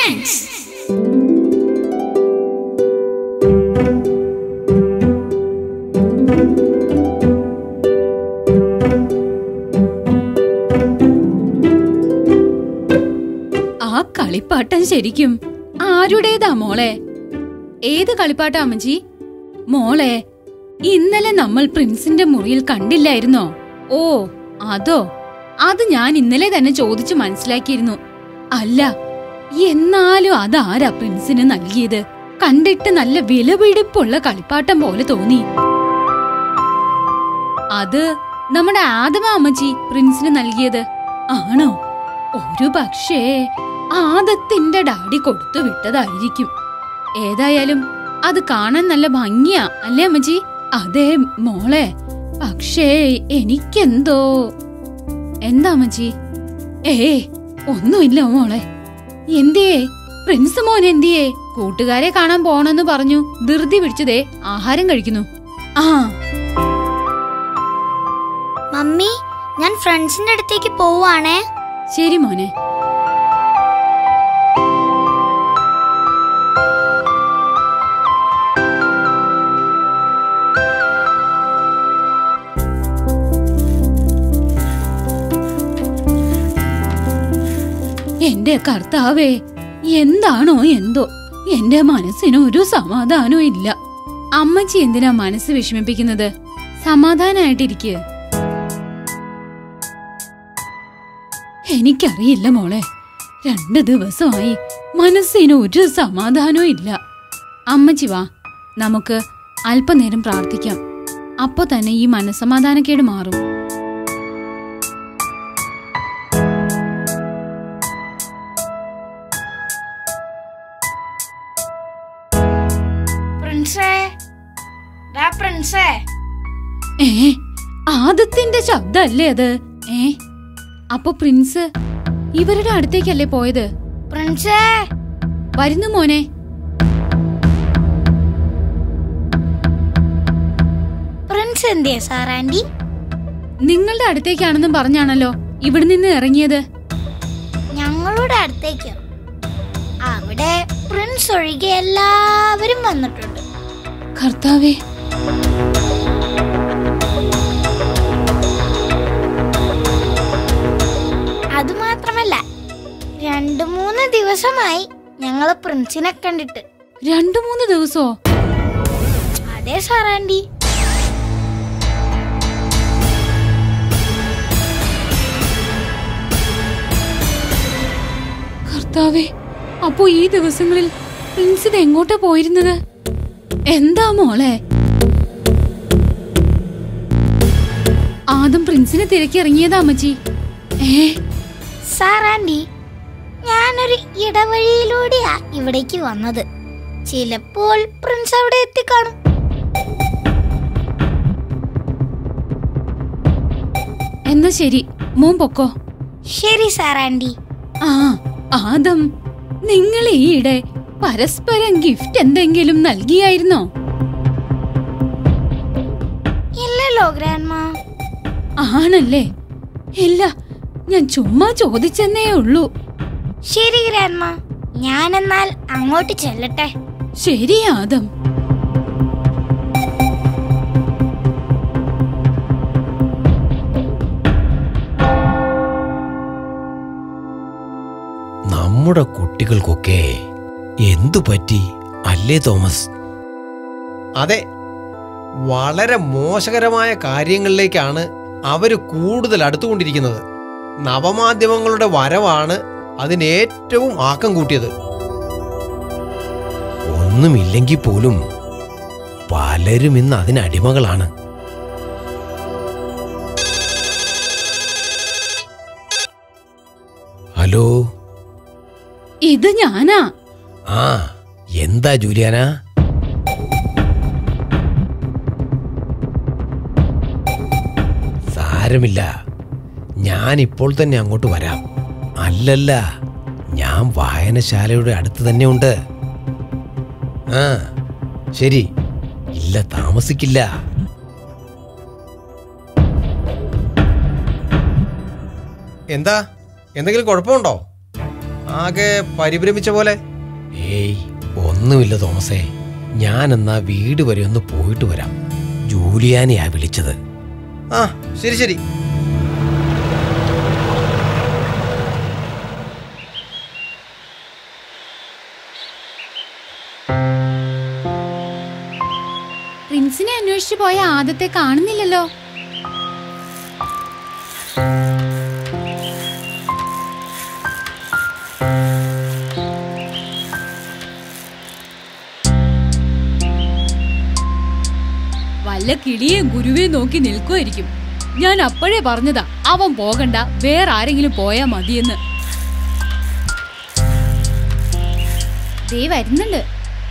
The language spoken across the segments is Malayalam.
Presents. ആ കളിപ്പാട്ടം ശരിക്കും ആരുടേതാ മോളെ ഏത് കളിപ്പാട്ടാ അമ്മച്ചി മോളെ ഇന്നലെ നമ്മൾ പ്രിൻസിന്റെ മുറിയിൽ കണ്ടില്ലായിരുന്നോ ഓ അതോ അത് ഞാൻ ഇന്നലെ തന്നെ ചോദിച്ചു മനസ്സിലാക്കിയിരുന്നു അല്ല എന്നാലും അതാരാ പ്രിൻസിന് നൽകിയത് കണ്ടിട്ട് നല്ല വിലപിടിപ്പുള്ള കളിപ്പാട്ടം പോലെ തോന്നി അത് നമ്മുടെ ആദമ അമ്മച്ചി പ്രിൻസിന് നൽകിയത് ആണോ ഒരു പക്ഷേ ആദത്തിന്റെ ഡാഡി കൊടുത്തു വിട്ടതായിരിക്കും ഏതായാലും അത് കാണാൻ നല്ല ഭംഗിയാ അല്ലേ അമ്മച്ചി അതെ മോളെ പക്ഷേ എനിക്കെന്തോ എന്താ അമ്മച്ചി ഏ ഒന്നുമില്ല മോളെ എന്തിയേ പ്രിൻസ് മോൻ എന്തിയേ കൂട്ടുകാരെ കാണാൻ പോണെന്ന് പറഞ്ഞു ധൃതി പിടിച്ചതേ ആഹാരം കഴിക്കുന്നു ആ മമ്മി ഞാൻ ഫ്രണ്ട്സിന്റെ അടുത്തേക്ക് പോവാണേ ശരി മോനെ എന്റെ കർത്താവേ എന്താണോ എന്തോ എന്റെ മനസ്സിന് ഒരു സമാധാനവും ഇല്ല അമ്മച്ചി എന്തിനാ മനസ്സ് വിഷമിപ്പിക്കുന്നത് സമാധാനായിട്ടിരിക്കുക എനിക്കറിയില്ല മോളെ രണ്ട് ദിവസമായി മനസ്സിന് ഒരു സമാധാനവും ഇല്ല അമ്മച്ചി വാ നമുക്ക് അല്പനേരം പ്രാർത്ഥിക്കാം അപ്പൊ തന്നെ ഈ മനസ്സമാധാനക്കേട് മാറും പ്രിൻസേ ഡാ പ്രിൻസേ ഏ ആദത്തിന്റെ ശബ്ദല്ലേ അത് ഏ അപ്പൊ പ്രിൻസ് ഇവരുടെ അടുത്തേക്കല്ലേ പോയത് പ്രിൻസേ വരുന്നു മോനെ പ്രിൻസ് എന്തിയാ സാർ ആന്റി നിങ്ങളുടെ അടുത്തേക്കാണെന്നും പറഞ്ഞാണല്ലോ ഇവിടെ നിന്ന് ഇറങ്ങിയത് ഞങ്ങളുടെ അടുത്തേക്ക് അവിടെ പ്രിൻസ് ഒഴികെ എല്ലാവരും വന്നിട്ടുണ്ട് കർത്താവേ അതുമാത്രമല്ല രണ്ടു മൂന്ന് ദിവസമായി ഞങ്ങള് പ്രിൻസിനെ കണ്ടിട്ട് രണ്ടു മൂന്ന് ദിവസോ അതെ സാർ ആന്റി കർത്താവേ അപ്പോ ഈ ദിവസങ്ങളിൽ പ്രിൻസ് ഇത് എങ്ങോട്ടാ പോയിരുന്നത് എന്താ മോളെ ആദ്യം പ്രിൻസിനെ തിരക്കി ഇറങ്ങിയതാ അമ്മച്ചി ഏ സാർ ആന്റി ഞാനൊരു ഇടവഴിയിലൂടെയാ ഇവിടേക്ക് വന്നത് ചിലപ്പോൾ പ്രിൻസ് അവിടെ എത്തിക്കാണും എന്നാ ശരി മോൻ പൊക്കോ ശരി സാർ ആന്റി ആ ആദം നിങ്ങൾ ഈയിടെ പരസ്പരം ഗിഫ്റ്റ് എന്തെങ്കിലും നൽകിയായിരുന്നോ ഇല്ലല്ലോ ഗ്രാൻഡ്മ ആണല്ലേ ഇല്ല ഞാൻ ചുമ്മാ ചോദിച്ചെന്നേ ഉള്ളൂ ശരി ഗ്രാൻഡ്മ ഞാനെന്നാൽ അങ്ങോട്ട് ചെല്ലട്ടെ ശരി ആദം നമ്മുടെ കുട്ടികൾക്കൊക്കെ എന്തു പറ്റി അല്ലേ തോമസ് അതെ വളരെ മോശകരമായ കാര്യങ്ങളിലേക്കാണ് അവര് കൂടുതൽ അടുത്തുകൊണ്ടിരിക്കുന്നത് നവമാധ്യമങ്ങളുടെ വരവാണ് അതിന് ഏറ്റവും ആക്കം കൂട്ടിയത് ഒന്നുമില്ലെങ്കിൽ പോലും പലരും ഇന്ന് അതിനടിമകളാണ് ഹലോ ഇത് ഞാനാ ആ എന്താ ജൂലിയാന സാരമില്ല ഞാൻ ഇപ്പോൾ തന്നെ അങ്ങോട്ട് വരാം അല്ലല്ല ഞാൻ വായനശാലയുടെ അടുത്ത് തന്നെ ഉണ്ട് ആ ശരി ഇല്ല താമസിക്കില്ല എന്താ എന്തെങ്കിലും കുഴപ്പമുണ്ടോ ആകെ പരിഭ്രമിച്ച പോലെ ഏയ് ഒന്നുമില്ല തോമസേ ഞാൻ എന്നാ വീട് വരെ ഒന്ന് പോയിട്ട് വരാം ജൂലിയാനെയാ വിളിച്ചത് ആ ശരി ശരി പ്രിൻസിനെ അന്വേഷിച്ചു പോയ ആദത്തെ കാണുന്നില്ലല്ലോ വല്ല കിളിയെ ഗുരുവെ നോക്കി നിൽക്കുമായിരിക്കും ഞാൻ അപ്പോഴേ പറഞ്ഞതാ അവൻ പോകണ്ട വേറെ ആരെങ്കിലും പോയാ മതിയെന്ന് ദേ വരുന്നുണ്ട്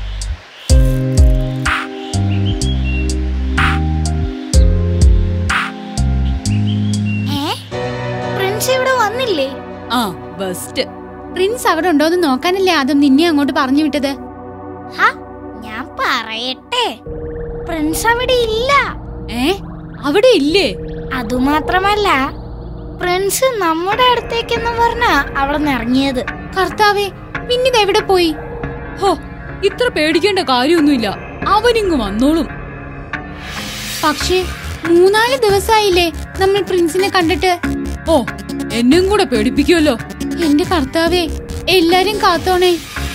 ഏ പ്രിൻസ് ഇവിടെ വന്നില്ലേ ആ ബെസ്റ്റ് പ്രിൻസ് അവിടെ ഉണ്ടോന്ന് നോക്കാനല്ലേ ആദ്യം നിന്നെ അങ്ങോട്ട് പറഞ്ഞു വിട്ടത് ഹാ ഞാൻ പറയട്ടെ പ്രിൻസ് അവിടെ ഇല്ല ഏ അവിടെ ഇല്ലേ അതുമാത്രമല്ല പ്രിൻസ് നമ്മുടെ അടുത്തേക്കെന്ന് പറഞ്ഞ അവിടെ നിന്ന് ഇറങ്ങിയത് കർത്താവേ പിന്നിത് എവിടെ പോയി ഹോ ഇത്ര പേടിക്കേണ്ട കാര്യമൊന്നുമില്ല അവനിങ്ങ് വന്നോളും പക്ഷേ മൂന്നാല് ദിവസമായില്ലേ നമ്മൾ പ്രിൻസിനെ കണ്ടിട്ട് ഓ എന്നും കൂടെ പേടിപ്പിക്കുമല്ലോ എന്റെ കർത്താവേ എല്ലാരും കാത്തോണേ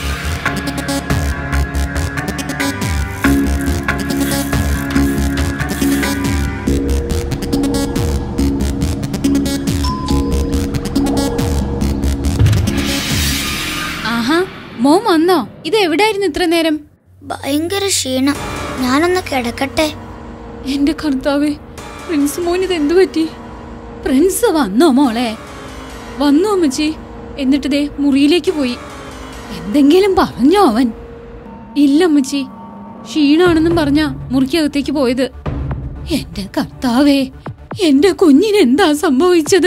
ആഹാ മോൻ വന്നോ ഇത് എവിടായിരുന്നു ഇത്ര നേരം ഭയങ്കര ക്ഷീണം ഞാനൊന്ന് കിടക്കട്ടെ എന്റെ കർത്താവേ പ്രിൻസ് മോൻ ഇത് എന്തു പറ്റി പ്രിൻസ് വന്നോ മോളെ വന്നോ അമ്മച്ചി എന്നിട്ട് ദേ മുറിയിലേക്ക് പോയി എന്തെങ്കിലും പറഞ്ഞോ അവൻ ഇല്ല അമ്മച്ചി ക്ഷീണാണെന്നും പറഞ്ഞ മുറിക്കകത്തേക്ക് പോയത് എന്റെ കർത്താവേ എന്റെ കുഞ്ഞിന് എന്താ സംഭവിച്ചത്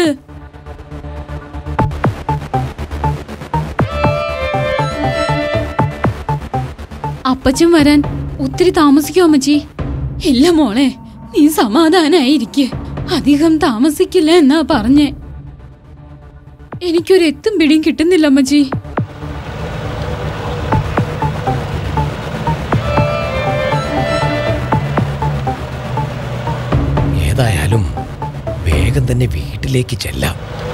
അപ്പച്ചൻ വരാൻ ഒത്തിരി താമസിക്കോ അമ്മച്ചി ഇല്ല മോളെ നീ സമാധാനായിരിക്കെ അധികം താമസിക്കില്ല എന്നാ പറഞ്ഞേ എനിക്കൊരു എത്തും പിടിയും കിട്ടുന്നില്ല അമ്മച്ചി ഏതായാലും വേഗം തന്നെ വീട്ടിലേക്ക് ചെല്ലാം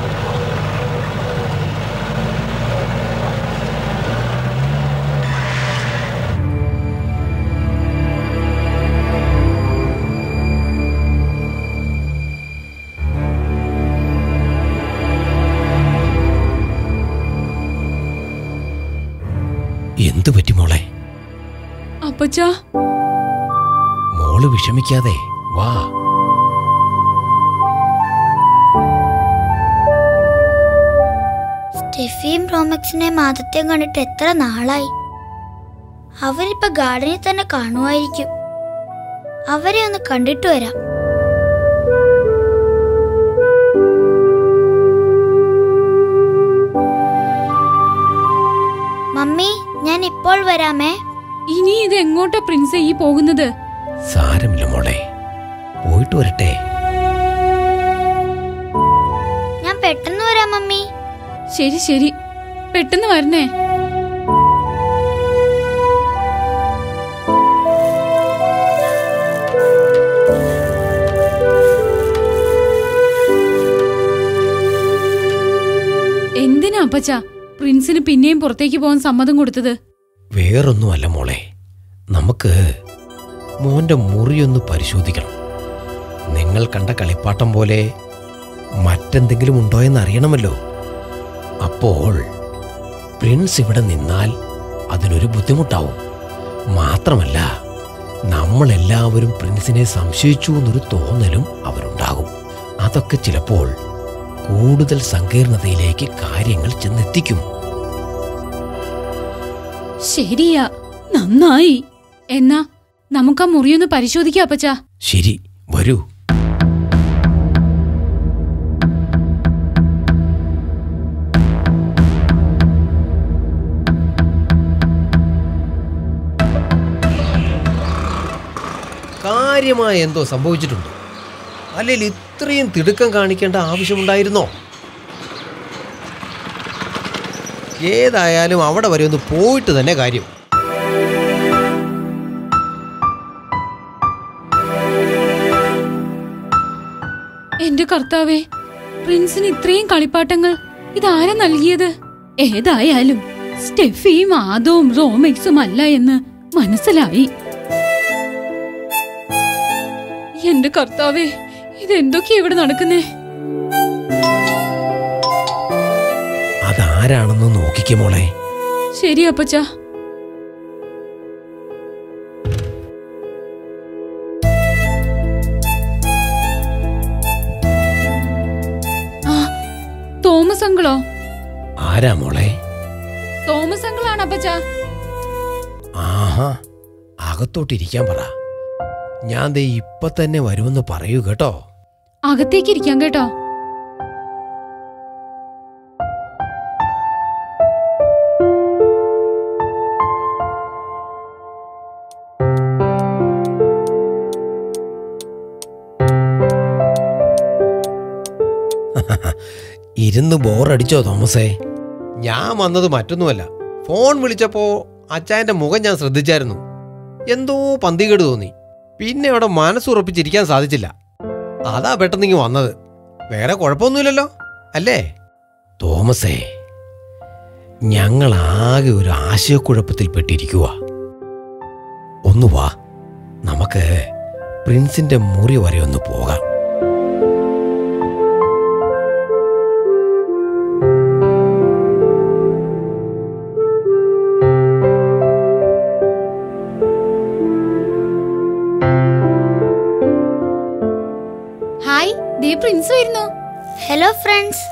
എന്തു പറ്റി മോളെ അപ്പച്ചാ മോള് വിഷമിക്കാതെ വാ സ്റ്റെഫിയും പ്രോമക്സിനെയും ആദത്തെയും കണ്ടിട്ട് എത്ര നാളായി അവരിപ്പോ ഗാർഡനിൽ തന്നെ കാണുമായിരിക്കും അവരെ ഒന്ന് കണ്ടിട്ട് വരാം മമ്മി ഞാൻ ഇപ്പോൾ വരാമേ ഇനി ഇത് എങ്ങോട്ടാ പ്രിൻസ് ഈ പോകുന്നത് സാരമില്ല മോളെ പോയിട്ട് വരട്ടെ ഞാൻ പെട്ടെന്ന് വരാം മമ്മി ശരി ശരി പെട്ടെന്ന് വരണേ എന്തിനാ അപ്പച്ച പ്രിൻസിന് പിന്നെയും പുറത്തേക്ക് പോകാൻ സമ്മതം കൊടുത്തത് വേറൊന്നുമല്ല മോളെ നമുക്ക് മോന്റെ മുറിയൊന്ന് പരിശോധിക്കണം നിങ്ങൾ കണ്ട കളിപ്പാട്ടം പോലെ മറ്റെന്തെങ്കിലും ഉണ്ടോ എന്ന് അറിയണമല്ലോ അപ്പോൾ പ്രിൻസ് ഇവിടെ നിന്നാൽ അതിനൊരു ബുദ്ധിമുട്ടാവും മാത്രമല്ല നമ്മളെല്ലാവരും പ്രിൻസിനെ സംശയിച്ചു എന്നൊരു തോന്നലും അവരുണ്ടാകും അതൊക്കെ ചിലപ്പോൾ കൂടുതൽ സങ്കീർണതയിലേക്ക് കാര്യങ്ങൾ ചെന്നെത്തിക്കും ശരിയാ നന്നായി എന്നാ നമുക്ക് ആ മുറിയൊന്ന് പരിശോധിക്കാം അപ്പച്ച ശരി വരൂ കാര്യമായ എന്തോ സംഭവിച്ചിട്ടുണ്ട് അല്ലെങ്കിൽ ഇത്രയും തിടുക്കം കാണിക്കേണ്ട ആവശ്യമുണ്ടായിരുന്നോ ഏതായാലും അവിടെ വരെ ഒന്ന് പോയിട്ട് തന്നെ കാര്യം എന്റെ കർത്താവേ പ്രിൻസിന് ഇത്രയും കളിപ്പാട്ടങ്ങൾ ഇതാരാ നൽകിയത് ഏതായാലും സ്റ്റെഫിയും ആദവും റോമിക്സും അല്ല എന്ന് മനസ്സിലായി എന്റെ കർത്താവേ ഇതെന്തൊക്കെയാ ഇവിടെ നടക്കുന്നേ അതാരാണെന്ന് നോക്കിക്കേ മോളെ ശരി അപ്പച്ച ആ തോമസ് അങ്കിളോ ആരാ മോളെ തോമസ് അങ്കിളാണ് അപ്പച്ച ആഹാ അകത്തോട്ടിരിക്കാൻ പറ ഞാൻ ദേ ഇപ്പൊ തന്നെ വരുമെന്ന് പറയൂ കേട്ടോ അകത്തേക്ക് ഇരിക്കാം കേട്ടോ ഇരുന്ന് ബോറടിച്ചോ തോമസേ ഞാൻ വന്നത് മറ്റൊന്നുമല്ല ഫോൺ വിളിച്ചപ്പോ അച്ചായന്റെ മുഖം ഞാൻ ശ്രദ്ധിച്ചായിരുന്നു എന്തോ പന്തികേട് തോന്നി പിന്നെ അവിടെ മനസ്സുറപ്പിച്ചിരിക്കാൻ സാധിച്ചില്ല അതാ പെട്ടെന്നിങ്ങ് വന്നത് വേറെ കുഴപ്പമൊന്നുമില്ലല്ലോ അല്ലേ തോമസേ ഞങ്ങളാകെ ഒരു ആശയക്കുഴപ്പത്തിൽ പെട്ടിരിക്കുക ഒന്ന് വാ നമുക്ക് പ്രിൻസിന്റെ മുറി വരെ ഒന്ന് പോകാം ഹായ് ദേ പ്രിൻസ് വരുന്നു ഹലോ ഫ്രണ്ട്സ്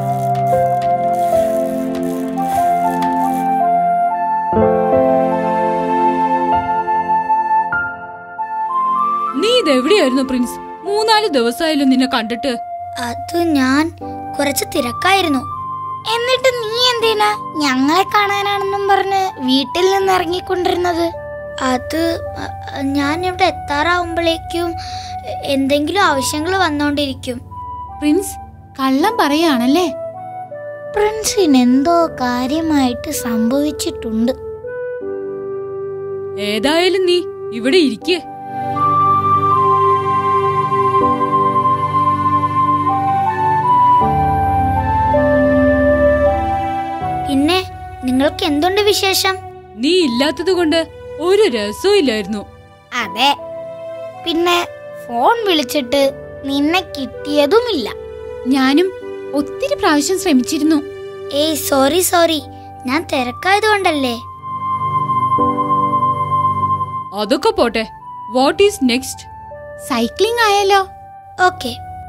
നീ ഇതെവിടെയായിരുന്നു പ്രിൻസ് മൂന്നാല് ദിവസമായാലും നിന്നെ കണ്ടിട്ട് അത് ഞാൻ കുറച്ച് തിരക്കായിരുന്നു എന്നിട്ട് നീ എന്തിനാ ഞങ്ങളെ കാണാനാണെന്നും പറഞ്ഞ് വീട്ടിൽ നിന്ന് ഇറങ്ങിക്കൊണ്ടിരുന്നത് അത് അ, ഞാൻ ഇവിടെ എത്താറാവുമ്പോഴേക്കും എന്തെങ്കിലും ആവശ്യങ്ങൾ വന്നോണ്ടിരിക്കും പ്രിൻസ് കള്ളം പറയാണല്ലേ പ്രിൻസിന് എന്തോ കാര്യമായിട്ട് സംഭവിച്ചിട്ടുണ്ട് ഏതായാലും നീ ഇവിടെ ഇരിക്കേ പിന്നെ നിങ്ങൾക്ക് എന്തുണ്ട് വിശേഷം നീ ഇല്ലാത്തത് കൊണ്ട് ഒരു രസവും ഇല്ലായിരുന്നു അതെ പിന്നെ ഫോൺ വിളിച്ചിട്ട് നിന്നെ കിട്ടിയതുമില്ല ഞാനും ഒത്തിരി പ്രാവശ്യം ശ്രമിച്ചിരുന്നു ഏയ് സോറി സോറി ഞാൻ തിരക്കായതുകൊണ്ടല്ലേ അതൊക്കെ പോട്ടെ വാട്ട് ഈസ് നെക്സ്റ്റ് സൈക്ലിംഗ് ആയാലോ ഓക്കെ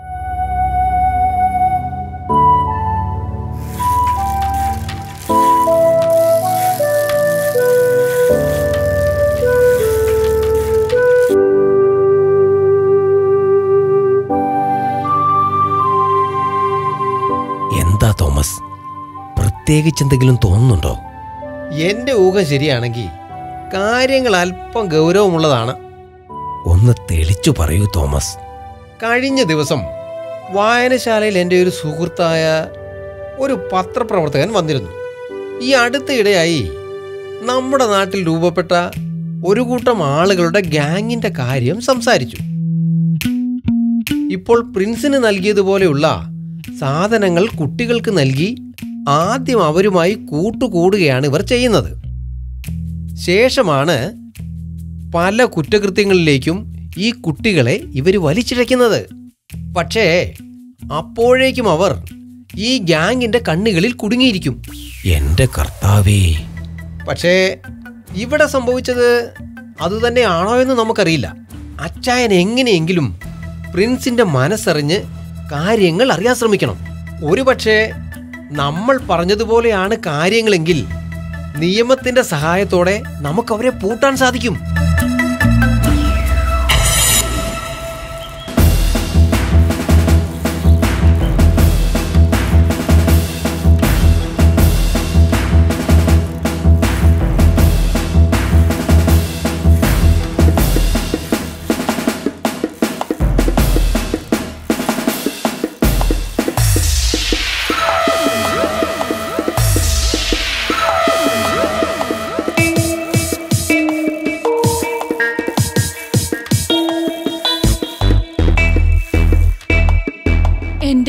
എന്താ തോമസ് പ്രത്യേകിച്ച് എന്തെങ്കിലും തോന്നുന്നുണ്ടോ എന്റെ ഊഹം ശരിയാണെങ്കിൽ കാര്യങ്ങൾ അല്പം ഗൗരവമുള്ളതാണ് ഒന്ന് തെളിച്ചു പറയൂ തോമസ് കഴിഞ്ഞ ദിവസം വായനശാലയിൽ എൻ്റെ ഒരു സുഹൃത്തായ ഒരു പത്രപ്രവർത്തകൻ വന്നിരുന്നു ഈ അടുത്തയിടെയായി നമ്മുടെ നാട്ടിൽ രൂപപ്പെട്ട ഒരു കൂട്ടം ആളുകളുടെ ഗ്യാങ്ങിന്റെ കാര്യം സംസാരിച്ചു ഇപ്പോൾ പ്രിൻസിന് നൽകിയതുപോലെയുള്ള സാധനങ്ങൾ കുട്ടികൾക്ക് നൽകി ആദ്യം അവരുമായി കൂട്ടുകൂടുകയാണ് ഇവർ ചെയ്യുന്നത് ശേഷമാണ് പല കുറ്റകൃത്യങ്ങളിലേക്കും ഈ കുട്ടികളെ ഇവർ വലിച്ചിഴയ്ക്കുന്നത് പക്ഷേ അപ്പോഴേക്കും അവർ ഈ ഗ്യാങ്ങിന്റെ കണ്ണുകളിൽ കുടുങ്ങിയിരിക്കും എന്റെ കർത്താവേ പക്ഷേ ഇവിടെ സംഭവിച്ചത് അതുതന്നെയാണോ എന്ന് നമുക്കറിയില്ല അച്ചായൻ എങ്ങനെയെങ്കിലും പ്രിൻസിന്റെ മനസ്സറിഞ്ഞ് കാര്യങ്ങൾ അറിയാൻ ശ്രമിക്കണം ഒരുപക്ഷെ നമ്മൾ പറഞ്ഞതുപോലെയാണ് കാര്യങ്ങളെങ്കിൽ നിയമത്തിന്റെ സഹായത്തോടെ നമുക്ക് അവരെ പൂട്ടാൻ സാധിക്കും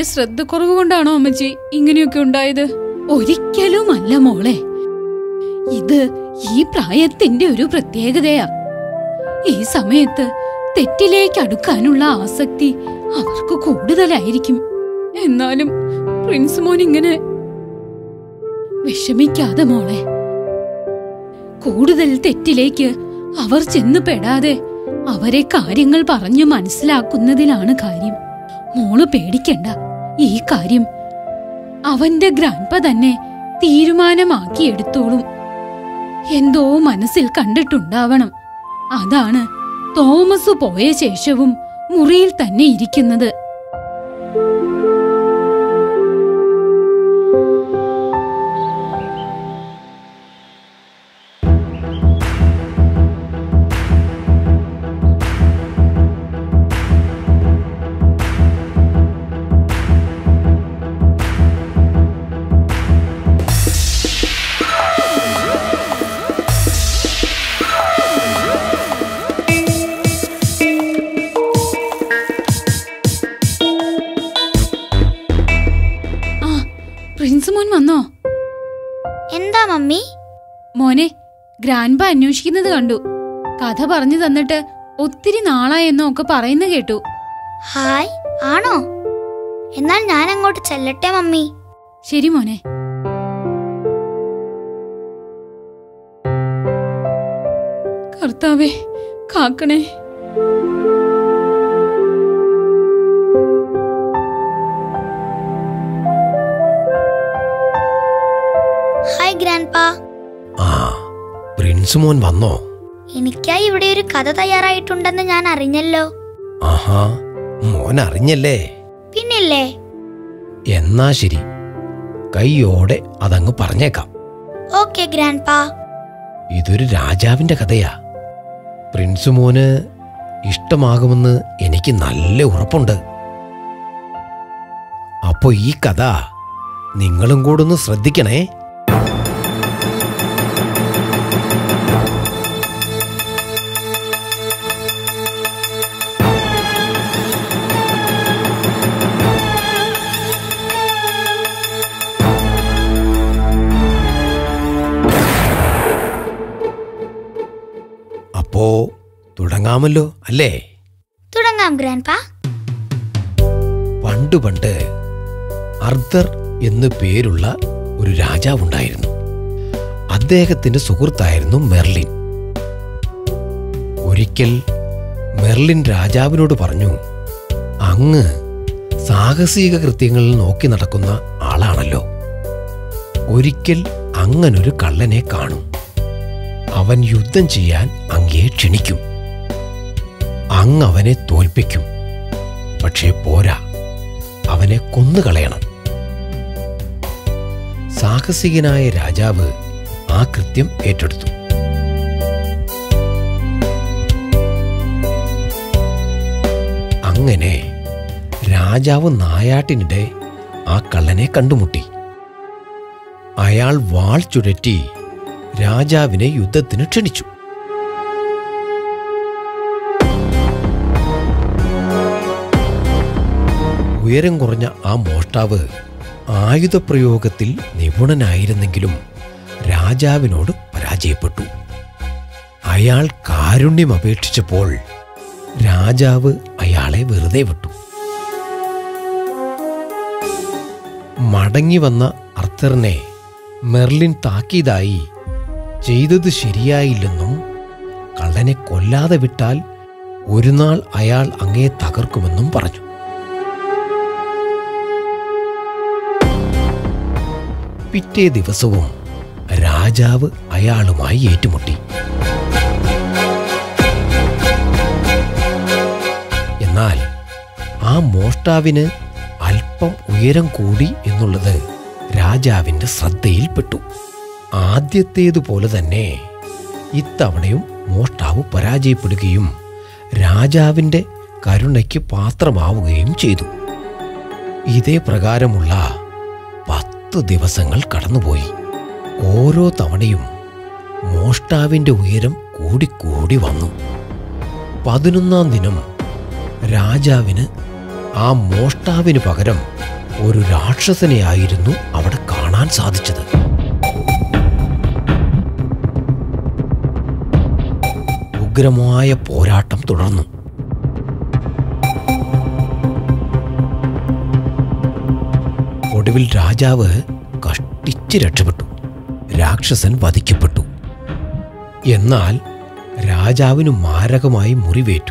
ശ്രദ്ധക്കുറവ് കൊണ്ടാണോ അമ്മച്ചി ഇങ്ങനെയൊക്കെ ഉണ്ടായത് ഒരിക്കലുമല്ല മോളെ ഇത് ഈ പ്രായത്തിന്റെ ഒരു പ്രത്യേകതയാ ഈ സമയത്ത് തെറ്റിലേക്ക് അടുക്കാനുള്ള ആസക്തി അവർക്ക് കൂടുതലായിരിക്കും എന്നാലും പ്രിൻസ് മോൻ ഇങ്ങനെ വിഷമിക്കാതെ മോളെ കൂടുതൽ തെറ്റിലേക്ക് അവർ ചെന്ന് പെടാതെ അവരെ കാര്യങ്ങൾ പറഞ്ഞു മനസ്സിലാക്കുന്നതിലാണ് കാര്യം മോള് പേടിക്കണ്ട ഈ കാര്യം അവന്റെ ഗ്രാൻപ തന്നെ തീരുമാനമാക്കി എടുത്തോളും എന്തോ മനസ്സിൽ കണ്ടിട്ടുണ്ടാവണം അതാണ് തോമസ് പോയ ശേഷവും മുറിയിൽ തന്നെ ഇരിക്കുന്നത് ആ പ്രിൻസ് മോൻ വന്നോ എന്താ മമ്മി മോനെ ഗ്രാൻപ അന്വേഷിക്കുന്നത് കണ്ടു കഥ പറഞ്ഞു തന്നിട്ട് ഒത്തിരി നാളായെന്നോ ഒക്കെ പറയുന്ന കേട്ടു ഹായ് ആണോ എന്നാൽ ഞാൻ അങ്ങോട്ട് ചെല്ലട്ടെ മമ്മി ശരി മോനെ കർത്താവേ കാക്കണേ ഹായ് ഗ്രാൻഡ് പാ ആ പ്രിൻസ് മോൻ വന്നോ എനിക്കായി ഇവിടെ ഒരു കഥ തയ്യാറായിട്ടുണ്ടെന്ന് ഞാൻ അറിഞ്ഞല്ലോ ആഹാ മോൻ അറിഞ്ഞല്ലേ പിന്നില്ലേ എന്നാ ശരി കൈയോടെ അതങ്ങ് പറഞ്ഞേക്കാം ഓക്കെ ഗ്രാൻഡ് പാ ഇതൊരു രാജാവിന്റെ കഥയാ പ്രിൻസ് മോന് ഇഷ്ടമാകുമെന്ന് എനിക്ക് നല്ല ഉറപ്പുണ്ട് അപ്പോ ഈ കഥ നിങ്ങളും കൂടെ ഒന്ന് ശ്രദ്ധിക്കണേ അപ്പോ തുടങ്ങാമല്ലോ അല്ലേ തുടങ്ങാം ഗ്രാൻഡ് പാ പണ്ട് പണ്ട് അർദർ എന്നു പേരുള്ള ഒരു രാജാവുണ്ടായിരുന്നു അദ്ദേഹത്തിന്റെ സുഹൃത്തായിരുന്നു മെർലിൻ ഒരിക്കൽ മെർലിൻ രാജാവിനോട് പറഞ്ഞു അങ്ങ് സാഹസിക കൃത്യങ്ങൾ നോക്കി നടക്കുന്ന ആളാണല്ലോ ഒരിക്കൽ അങ്ങനൊരു കള്ളനെ കാണും അവൻ യുദ്ധം ചെയ്യാൻ അങ്ങയെ ക്ഷണിക്കും അങ്ങ് അവനെ തോൽപ്പിക്കും പക്ഷേ പോരാ അവനെ കൊന്നുകളയണം സാഹസികനായ രാജാവ് ആ കൃത്യം ഏറ്റെടുത്തു അങ്ങനെ രാജാവ് നായാട്ടിനിടെ ആ കള്ളനെ കണ്ടുമുട്ടി അയാൾ വാൾ ചുഴറ്റി രാജാവിനെ യുദ്ധത്തിന് ക്ഷണിച്ചു ഉയരം കുറഞ്ഞ ആ മോഷ്ടാവ് ആയുധപ്രയോഗത്തിൽ നിപുണനായിരുന്നെങ്കിലും രാജാവിനോട് പരാജയപ്പെട്ടു അയാൾ കാരുണ്യം അപേക്ഷിച്ചപ്പോൾ രാജാവ് അയാളെ വെറുതെ വിട്ടു മടങ്ങി വന്ന അർത്തറിനെ മെർലിൻ താക്കീതായി ചെയ്തത് ശരിയായില്ലെന്നും കള്ളനെ കൊല്ലാതെ വിട്ടാൽ ഒരു നാൾ അയാൾ അങ്ങേ തകർക്കുമെന്നും പറഞ്ഞു പിറ്റേ ദിവസവും രാജാവ് അയാളുമായി ഏറ്റുമുട്ടി എന്നാൽ ആ മോഷ്ടാവിന് അല്പം ഉയരം കൂടി എന്നുള്ളത് രാജാവിന്റെ ശ്രദ്ധയിൽപ്പെട്ടു ആദ്യത്തേതുപോലെ തന്നെ ഇത്തവണയും മോഷ്ടാവ് പരാജയപ്പെടുകയും രാജാവിന്റെ കരുണയ്ക്ക് പാത്രമാവുകയും ചെയ്തു ഇതേ പ്രകാരമുള്ള പത്ത് ദിവസങ്ങൾ കടന്നുപോയി ഓരോ തവണയും മോഷ്ടാവിന്റെ ഉയരം കൂടിക്കൂടി വന്നു പതിനൊന്നാം ദിനം രാജാവിന് ആ മോഷ്ടാവിന് പകരം ഒരു രാക്ഷസനെയായിരുന്നു അവിടെ കാണാൻ സാധിച്ചത് ഉഗ്രമായ പോരാട്ടം തുടർന്നു ഒടുവിൽ രാജാവ് കഷ്ടിച്ച് രക്ഷപ്പെട്ടു രാക്ഷസൻ വധിക്കപ്പെട്ടു എന്നാൽ രാജാവിന് മാരകമായി മുറിവേറ്റു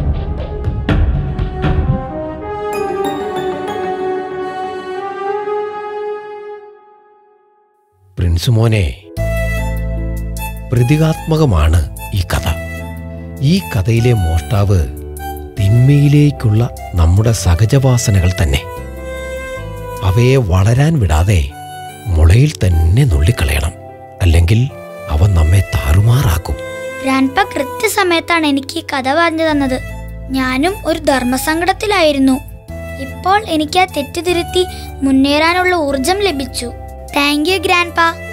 പ്രിൻസ് മോനെ പ്രതീകാത്മകമാണ് ഈ കഥ ഈ കഥയിലെ മോഷ്ടാവ് തിന്മയിലേക്കുള്ള നമ്മുടെ സഹജവാസനകൾ തന്നെ അവയെ വളരാൻ വിടാതെ മുളയിൽ തന്നെ നുള്ളിക്കളയണം അല്ലെങ്കിൽ അവ നമ്മെ താറുമാറാക്കും ഗ്രാൻഡ്പ കൃത്യസമയത്താണ് എനിക്ക് ഈ കഥ പറഞ്ഞു തന്നത് ഞാനും ഒരു ധർമ്മസങ്കടത്തിലായിരുന്നു ഇപ്പോൾ എനിക്ക് ആ തെറ്റ് തിരുത്തി മുന്നേറാനുള്ള ഊർജം ലഭിച്ചു താങ്ക് യു ഗ്രാൻഡ്പ